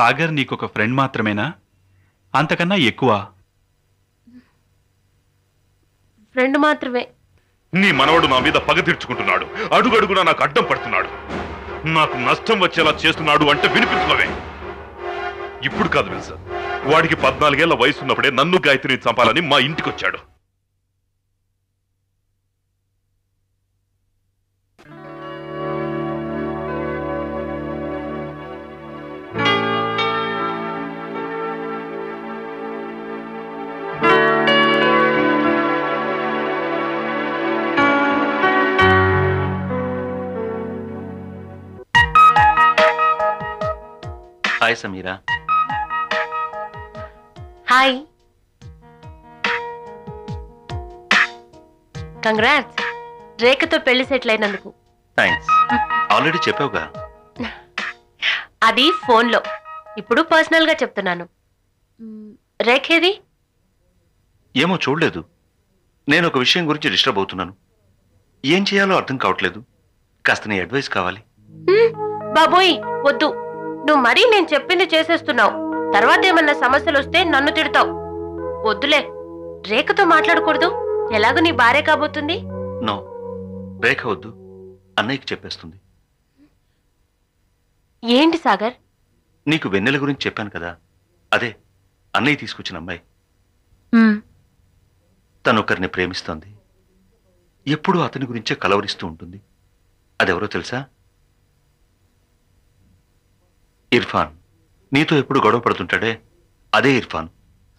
సాగర్ నీకొక ఫ్రెండ్ మాత్రమేనా అంతకన్నా ఎక్కువ ఫ్రెండ్ మాత్రమే నీ మనవడు నా మీద పగ తీర్చుకుంటున్నాడు అడుగడుగునా నాకు అడ్డం పడుతున్నాడు నాకు నష్టం వచ్చేలా చేస్తున్నాడు అంటే వినిపించుకోవే ఇప్పుడు కాదు విల్సన్ వాడికి పద్నాలుగేళ్ల వయసు ఉన్నప్పుడే నన్ను గాయత్రిని చంపాలని మా ఇంటికి వచ్చాడు హాయ్ సమీరా హాయ్ కంగ్రాట్స్ రేఖతో పెళ్లి సెటిల్ అయినందుకు థ్యాంక్స్ ఆల్రెడీ చెప్పావుగా అది ఫోన్లో ఇప్పుడు పర్సనల్గా చెప్తున్నాను మ్, రేఖేది ఏమో చూడలేదు నేను ఒక విషయం గురించి డిస్టర్బ్ అవుతున్నాను ఏం చేయాలో అర్థం కావట్లేదు కాస్త నీ అడ్వైస్ కావాలి మ్, బాబోయ్ వద్దు నువ్వు మరీ నేను చెప్పింది చేసేస్తున్నావు తర్వాత ఏమన్నా సమస్యలు వస్తే నన్ను తిడతావు వద్దులే రేఖతో మాట్లాడకూడదు ఎలాగో నీ భార్య కాబోతుంది నో రేఖ వద్దు అన్నయ్యకి చెప్పేస్తుంది ఏంటి సాగర్ నీకు వెన్నెల గురించి చెప్పాను కదా అదే అన్నయ్య తీసుకొచ్చిన అమ్మాయి తను ఒకరిని ప్రేమిస్తోంది ఎప్పుడూ అతని గురించే కలవరిస్తూ ఉంటుంది అదెవరో తెలుసా ఇర్ఫాన్ నీతో ఎప్పుడు గొడవ పడుతుంటాడే అదే ఇర్ఫాన్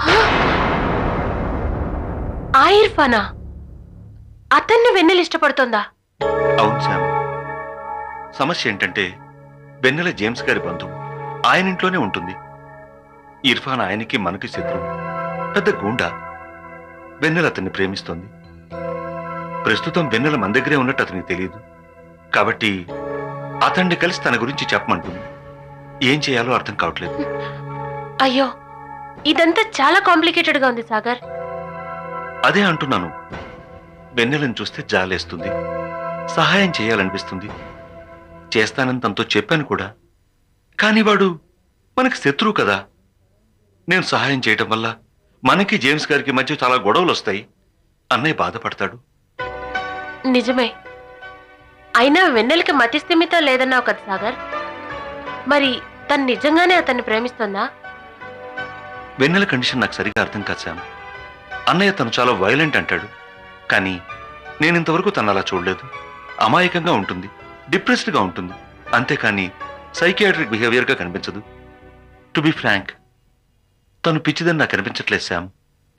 ఆ ఇర్ఫానా అతన్ని వెన్నెల ఇష్టపడుతోందా అవును శామ్ సమస్య ఏంటంటే వెన్నెల జేమ్స్ గారి బంధువు ఆయన ఇంట్లోనే ఉంటుంది ఇర్ఫాన్ ఆయనకి మనకి శత్రువు పెద్ద గూండా వెన్నెల అతన్ని ప్రేమిస్తోంది ప్రస్తుతం వెన్నెల మన దగ్గరే ఉన్నట్టు అతనికి తెలియదు కాబట్టి అతన్ని కలిసి తన గురించి చెప్పమంటుంది ఏం చేయాలో అర్థం కావట్లేదు అయ్యో ఇదంతా చాలా కాంప్లికేటెడ్ గా ఉంది సాగర్ అదే అంటున్నాను వెన్నెలను చూస్తే జాలేస్తుంది సహాయం చేయాలనిపిస్తుంది చేస్తానని తనతో చెప్పాను కూడా కానీ వాడు మనకి శత్రువు కదా నేను సహాయం చేయటం వల్ల మనకి జేమ్స్ గారికి మధ్య చాలా గొడవలు వస్తాయి అన్నయ్య బాధపడతాడు నిజమే అయినా వెన్నెలకి మతిస్థిమితం లేదన్నావు కదా సాగర్ మరి తను నిజంగానే అతన్ని ప్రేమిస్తుందా వెన్నెల కండిషన్ నాకు సరిగా అర్థం కాదు శామ్ అన్నయ్య తను చాలా వైలెంట్ అంటాడు కానీ నేను ఇంతవరకు తను అలా చూడలేదు అమాయకంగా ఉంటుంది డిప్రెస్డ్గా ఉంటుంది అంతేకాని సైకియాట్రిక్ బిహేవియర్గా కనిపించదు టు బి ఫ్రాంక్ తను పిచ్చిదని నాకు అనిపించట్లేదు శామ్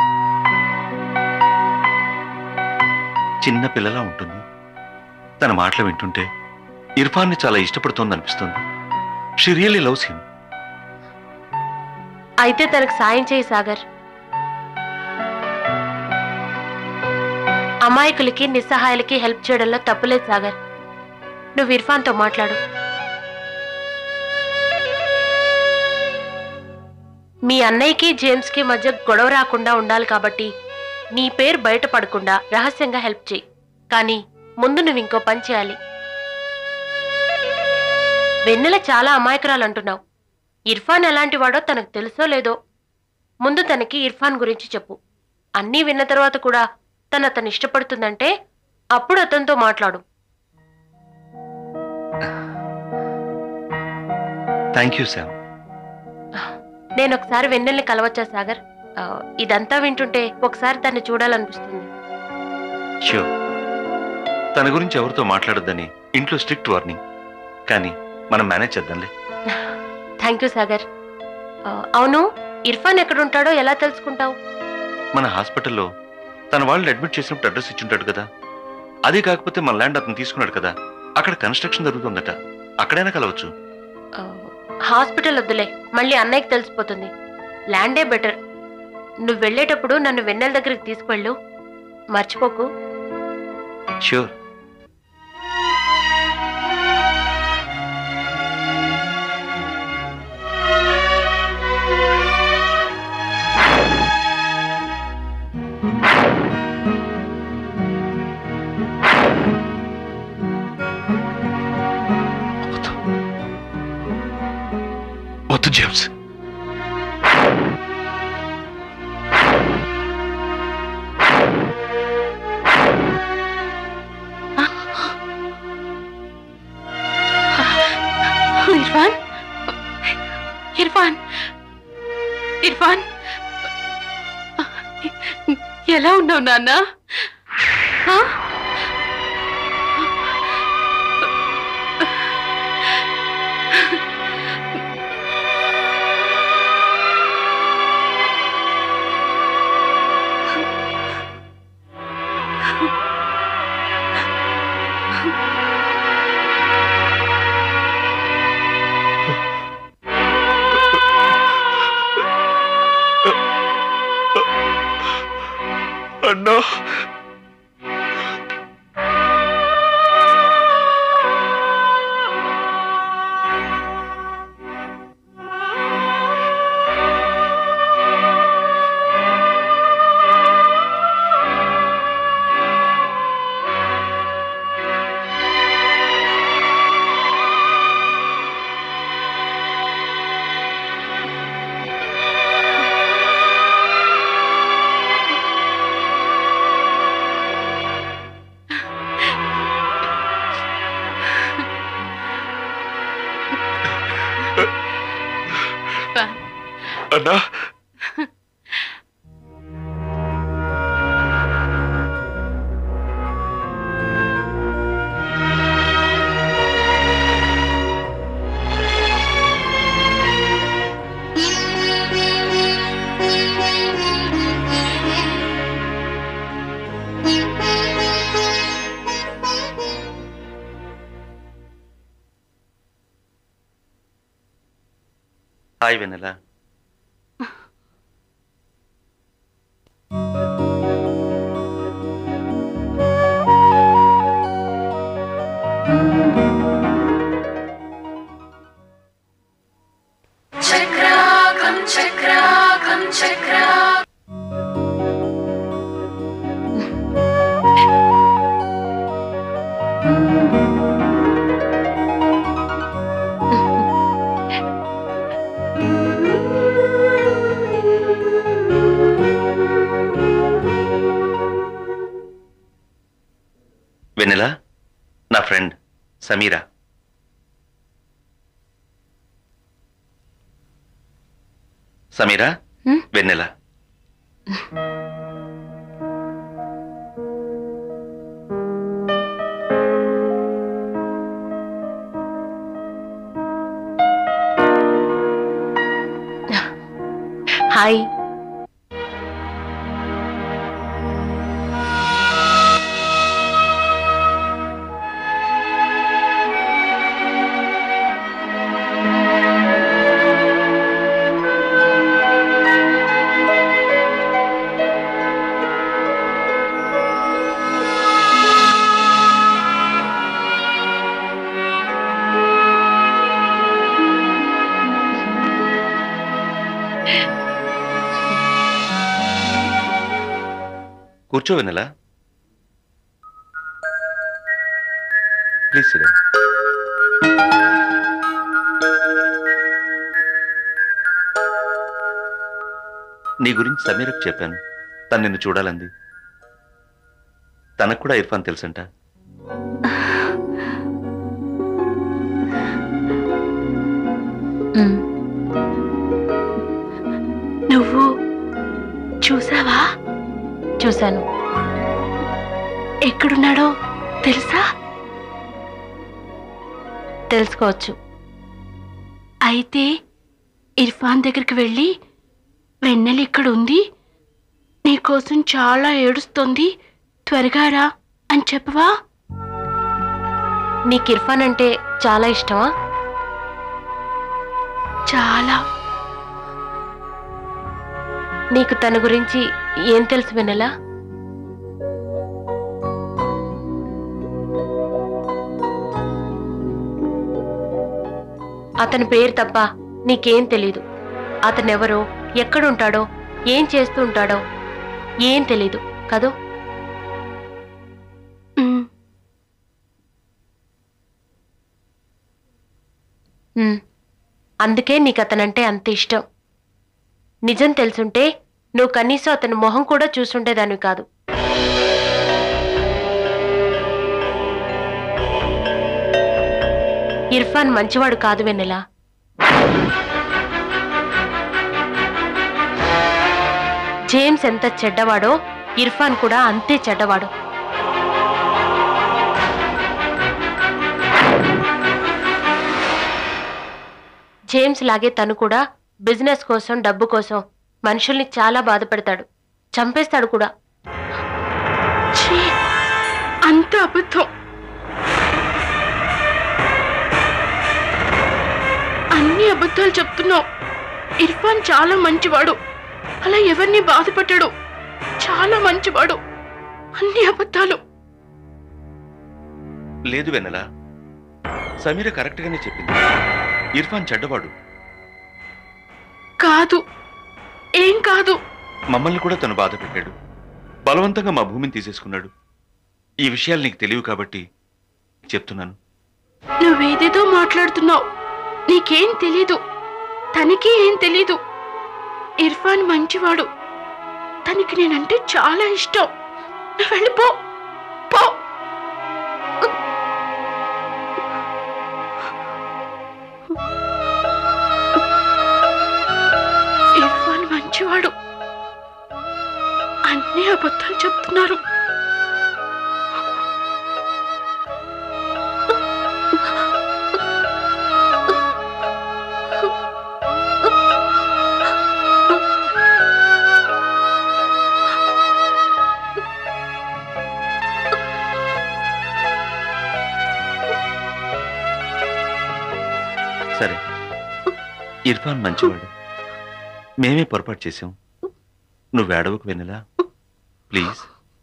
చిన్న పిల్లలా ఉంటుంది తన మాటలు వింటుంటే ఇర్ఫాన్ని చాలా ఇష్టపడుతోంది అనిపిస్తుంది షీ రియల్లీ లవ్స్ హిమ్ అయితే తనకు సాయం చేయి సాగర్ అమాయకులకి నిస్సహాయాలకి హెల్ప్ చేయడంలో తప్పులేదు సాగర్ నువ్వు ఇర్ఫాన్తో మాట్లాడు మీ అన్నయ్యకి జేమ్స్కి మధ్య గొడవ రాకుండా ఉండాలి కాబట్టి నీ పేరు బయట పడకుండా రహస్యంగా హెల్ప్ చేయి కానీ ముందు నువ్వు ఇంకో పని చేయాలి వెన్నెల చాలా అమాయకురాలు అంటున్నావు ఇర్ఫాన్ ఎలాంటి వాడో తనకు తెలుసో లేదో ముందు తనకి ఇర్ఫాన్ గురించి చెప్పు అన్నీ విన్న తర్వాత కూడా తను అతను ఇష్టపడుతుందంటే అప్పుడు అతనితో మాట్లాడు థ్యాంక్ యూ శామ్ నేను ఒకసారి వెన్నెల్ని కలవచ్చా సాగర్ ఆ, ఇదంతా వింటుంటే ఒకసారి తన్ని చూడాలనిపిస్తుంది ష్యూర్ తన గురించి ఎవరితో మాట్లాడొద్దని ఇంట్లో స్ట్రిక్ట్ వార్నింగ్ కానీ మనం మేనేజ్ చేద్దాంలే థ్యాంక్ యూ సాగర్ ఆ, అవును ఇర్ఫాన్ ఎక్కడుంటాడో ఎలా తెలుసుకుంటావు మన హాస్పిటల్లో తన వాళ్ళని అడ్మిట్ చేసినప్పుడు అడ్రస్ ఇచ్చుంటాడు కదా అది కాకపోతే మన ల్యాండ్ అతను తీసుకున్నాడు కదా అక్కడ కన్స్ట్రక్షన్ జరుగుతుందట అక్కడైనా కలవచ్చు ఆ, హాస్పిటల్ వద్దులే మళ్ళీ అన్నయ్యకి తెలిసిపోతుంది ల్యాండే బెటర్ నువ్వు వెళ్ళేటప్పుడు నన్ను వెన్నెల దగ్గరికి తీసుకువెళ్ళు మర్చిపోకు ష్యూర్ వద్దు జేమ్స్ ఇర్ఫాన్ ఎలా ఉన్నావు నాన్న ఆ? అన్నా ఇర్ఫాన్ అన్నా హాయ్ వెన్నెల చక్రాకం చక్రాకం చక్రా వెన్నెల నా ఫ్రెండ్ సమీరా సమీరా హ్మ్? వెన్నెల హాయ్ కూర్చో వెన్నెల ప్లీజ్ సిడం నీ గురించి సమీరకు చెప్పాను తను నిన్ను చూడాలంది తనకు కూడా ఇర్ఫాన్ తెలుసంట మ్. నువ్వు చూసావా చూశాను ఎక్కడున్నాడో తెలుసా తెలుసుకోవచ్చు అయితే ఇర్ఫాన్ దగ్గరికి వెళ్ళి వెన్నెల ఇక్కడ ఉంది నీకోసం చాలా ఏడుస్తోంది త్వరగా రా అని చెప్పవా నీకు ఇర్ఫాన్ అంటే చాలా ఇష్టమా చాలా నీకు తన గురించి ఏం తెలుసు వెన్నెలా అతని పేరు తప్ప నీకేం తెలీదు అతనెవరో ఎక్కడుంటాడో ఏం చేస్తూ ఉంటాడో ఏం తెలీదు కదూ ఉమ్, ఉమ్. అందుకే నీకు అతనంటే అంత ఇష్టం నిజం తెలుసుంటే నువ్వు కనీసం అతని మొహం కూడా చూసుండేదాన్ని కాదు ఇర్ఫాన్ మంచివాడు కాదు వెన్నెలా జేమ్స్ ఎంత చెడ్డవాడో ఇర్ఫాన్ కూడా అంతే చెడ్డవాడు జేమ్స్ లాగే తను కూడా బిజినెస్ కోసం డబ్బు కోసం మనుషుల్ని చాలా బాధ పెడతాడు చంపేస్తాడు కూడా ఛీ, అంత అబద్ధం అన్ని అబద్ధాలు చెప్తున్నావు ఇర్ఫాన్ చాలా మంచివాడు అలా ఎవరిని బాధపెట్టాడు చాలా మంచివాడు అన్ని అబద్ధాలు లేదు వెన్నెల సమీర కరెక్ట్ గానే చెప్పింది ఇర్ఫాన్ చెడ్డవాడు కాదు ఏం కాదు మమ్మల్ని కూడా తను బాధ పెట్టాడు బలవంతంగా మా భూమిని తీసేసుకున్నాడు ఈ విషయాలు నీకు తెలియవు కాబట్టి చెప్తున్నాను నువ్వేదేదో మాట్లాడుతున్నావు నీకేం తెలీదు తనకి ఏం తెలీదు ఇర్ఫాన్ మంచివాడు తనకి నేనంటే చాలా ఇష్టం నువ్వు వెళ్ళిపో పో ఇర్ఫాన్ మంచివాడు అన్ని అబద్ధాలు చెప్తున్నారు సరే ఇర్ఫాన్ మంచివాడు మేమే పొరపాటు చేశాం నువ్వు ఏడవకు వెన్నెలా ప్లీజ్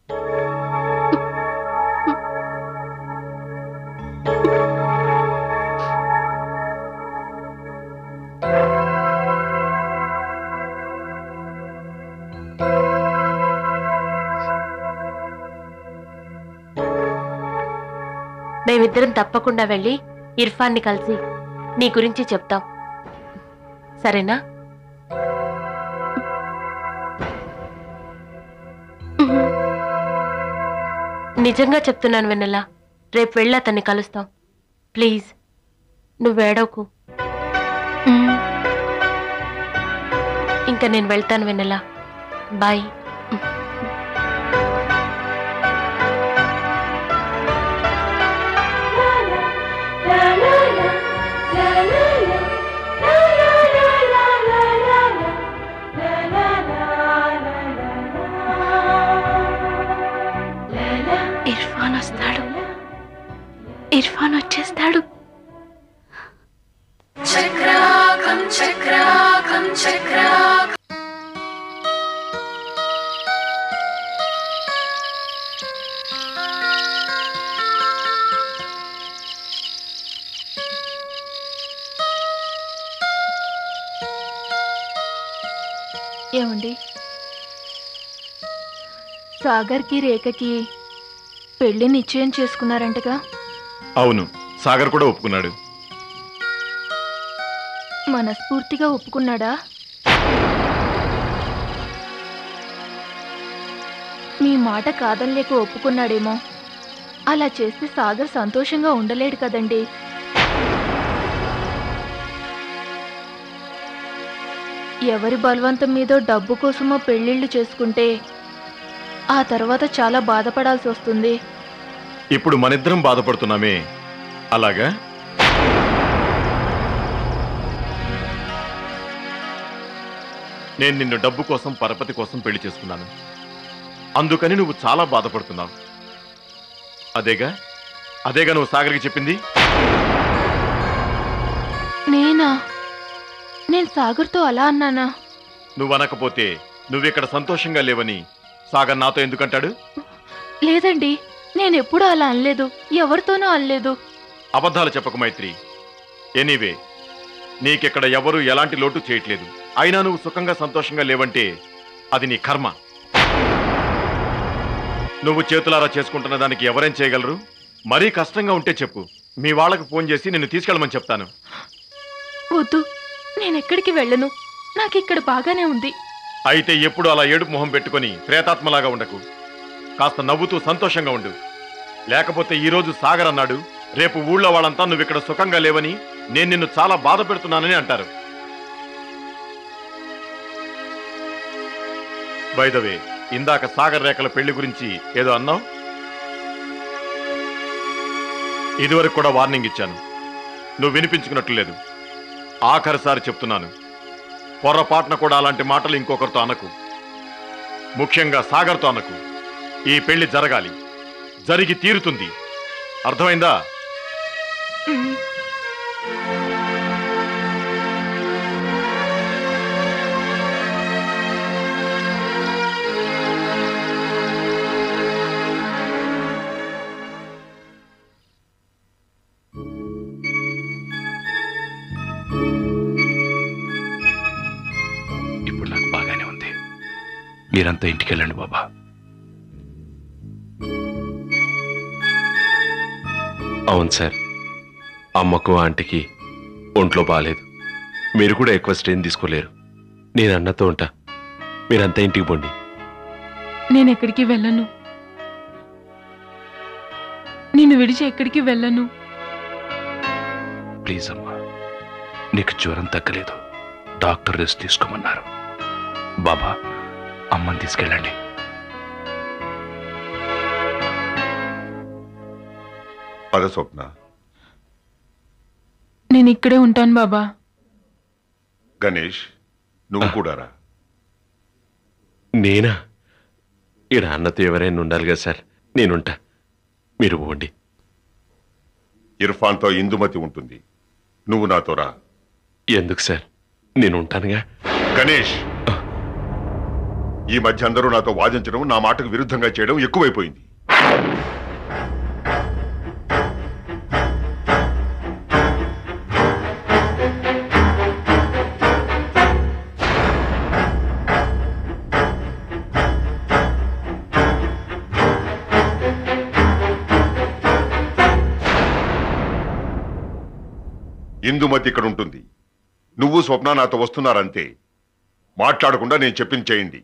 మేమిద్దరం తప్పకుండా వెళ్ళి ఇర్ఫాన్ని కలిసి నీ గురించి చెప్తాం సరేనా నిజంగా చెప్తున్నాను వెన్నెల రేపు వెళ్ళి అతన్ని కలుస్తాం ప్లీజ్ నువ్వేడవకు మ్మ్. ఇంకా నేను వెళ్తాను వెన్నెల బాయ్ ఇర్ఫాన్ వస్తాడు ఇర్ఫాన్ వచ్చేస్తాడు ఏమండి సాగర్కి రేఖకి పెళ్లి నిశ్చయం చేసుకున్నారంటగా అవును సాగర్ కూడా ఒప్పుకున్నాడు మనస్ఫూర్తిగా ఒప్పుకున్నాడా మీ మాట కాదనలేక ఒప్పుకున్నాడేమో అలా చేస్తే సాగర్ సంతోషంగా ఉండలేడు కదండి ఎవరి బలవంతం మీదో డబ్బు కోసమో పెళ్లిళ్ళు చేసుకుంటే ఆ తర్వాత చాలా బాధపడాల్సి వస్తుంది ఇప్పుడు మనిద్దరం బాధపడుతున్నామే అలాగా నేను నిన్ను డబ్బు కోసం పరపతి కోసం పెళ్లి చేసుకున్నాను అందుకని నువ్వు చాలా బాధపడుతున్నావు అదేగా అదేగా నువ్వు సాగర్కి చెప్పింది నేనా నేను సాగర్తో అలా అన్నానా నువ్వు అనకపోతే నువ్విక్కడ సంతోషంగా లేవని సాగర్ నాతో ఎందుకంటాడు లేదండి నేనెప్పుడూ అలా అనలేదు ఎవరితోనూ అనలేదు అబద్ధాలు చెప్పకు మైత్రి ఎనీవే నీకిక్కడ ఎవరు ఎలాంటి లోటు చేయట్లేదు అయినా నువ్వు సుఖంగా సంతోషంగా లేవంటే అది నీ కర్మ నువ్వు చేతులారా చేసుకుంటున్న దానికి ఎవరేం చేయగలరు మరీ కష్టంగా ఉంటే చెప్పు మీ వాళ్ళకు ఫోన్ చేసి నిన్ను తీసుకెళ్ళమని చెప్తాను వద్దు నేనెక్కడికి వెళ్ళను నాకిక్కడ బాగానే ఉంది అయితే ఎప్పుడు అలా ఏడుపు మొహం పెట్టుకొని ప్రేతాత్మలాగా ఉండకు కాస్త నవ్వుతూ సంతోషంగా ఉండు లేకపోతే ఈరోజు సాగర్ అన్నాడు రేపు ఊళ్ళో వాళ్ళంతా నువ్వు ఇక్కడ సుఖంగా లేవని నేను నిన్ను చాలా బాధ పెడుతున్నానని అంటారు బైదవే ఇందాక సాగర్ రేఖల పెళ్లి గురించి ఏదో అన్నావు ఇదివరకు కూడా వార్నింగ్ ఇచ్చాను నువ్వు వినిపించుకున్నట్లు లేదు ఆఖరిసారి చెప్తున్నాను పొరపాటున కూడా అలాంటి మాటలు ఇంకొకరితో అనకు ముఖ్యంగా సాగర్తో అనకు ఈ పెళ్లి జరగాలి జరిగి తీరుతుంది అర్థమైందా ఇప్పుడు నాకు బాగానే ఉంది మీరంతా ఇంటికి వెళ్ళండి బాబా అవును సార్ అమ్మకు ఆంటీకి ఒంట్లో బాగాలేదు మీరు కూడా ఎక్కువ స్ట్రెయిన్ తీసుకోలేరు నేను అన్నతో ఉంటా మీరంతా ఇంటికి పోండి నేను ఎక్కడికి వెళ్ళను నిన్ను విడిచి ఎక్కడికి వెళ్ళను ప్లీజ్ అమ్మా నీకు జ్వరం తగ్గలేదు డాక్టర్ రెస్ట్ తీసుకోమన్నారు బాబా అమ్మని తీసుకెళ్ళండి పద స్వప్న నేను ఇక్కడే ఉంటాను బాబా గణేష్ నువ్వు కూడా రా నేనా ఈడ అన్నతో ఎవరైనా ఉండాలి కదా సార్ నేనుంటా మీరు పోండి ఇర్ఫాన్తో ఇందుమతి ఉంటుంది నువ్వు నాతో రా ఎందుకు సార్ నేను ఉంటానుగా గణేష్ ఈ మధ్య అందరూ నాతో వాదించడం నా మాటకు విరుద్ధంగా చేయడం ఎక్కువైపోయింది ఇందుమతి ఇక్కడ ఉంటుంది నువ్వు స్వప్న నాతో వస్తున్నారంతే మాట్లాడకుండా నేను చెప్పింది చేయండి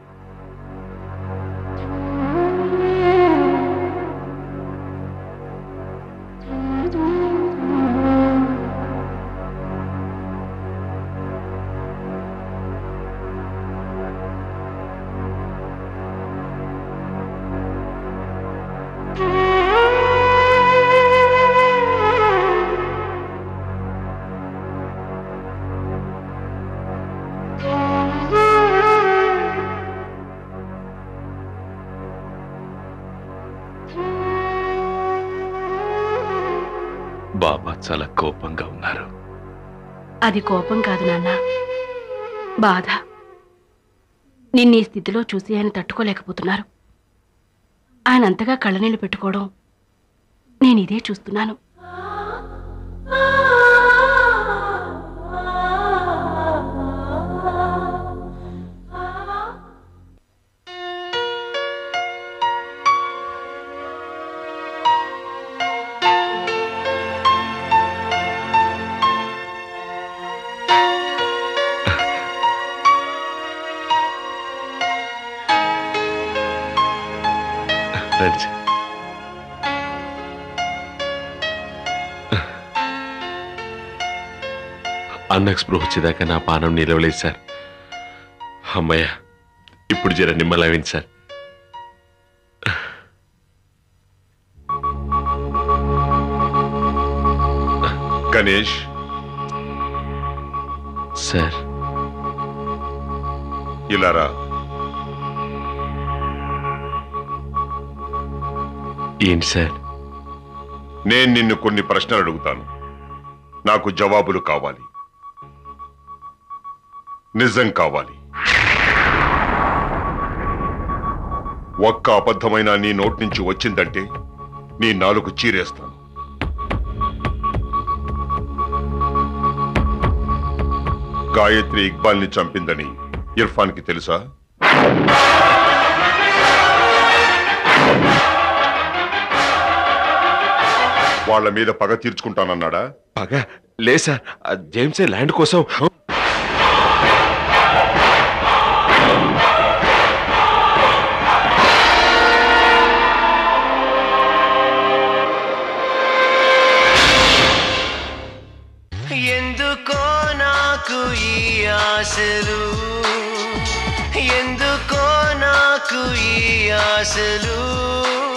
బాబా చాలా కోపంగా ఉన్నారు అది కోపం కాదు నాన్న బాధ నిన్న ఈ స్థితిలో చూసి ఆయన తట్టుకోలేకపోతున్నారు ఆయన అంతగా కళ్ళనీళ్ళు పెట్టుకోవడం నేను ఇదే చూస్తున్నాను రండి సార్. అన్నకు స్పృహ వచ్చేదాకా నా పానం నిలవలేదు సార్ అమ్మయ్య ఇప్పుడు జర నిమ్మలవింది సార్ గణేష్ సార్ ఇలా రా ఏంటి సార్ నేను నిన్ను కొన్ని ప్రశ్నలు అడుగుతాను నాకు జవాబులు కావాలి నిజం కావాలి ఒక్క అబద్ధమైన నీ నోటి నుంచి వచ్చిందంటే నీ నాలుగు చీరేస్తాను గాయత్రి ఇక్బాల్ని చంపిందని ఇర్ఫాన్కి తెలుసా వాళ్ళ మీద పగ తీర్చుకుంటానన్నాడా పగ లే సార్ ఆ జేమ్సే ల్యాండ్ కోసం ఎందుకో నాకు ఈ ఆశలు ఎందుకో నాకు ఈ ఆశలు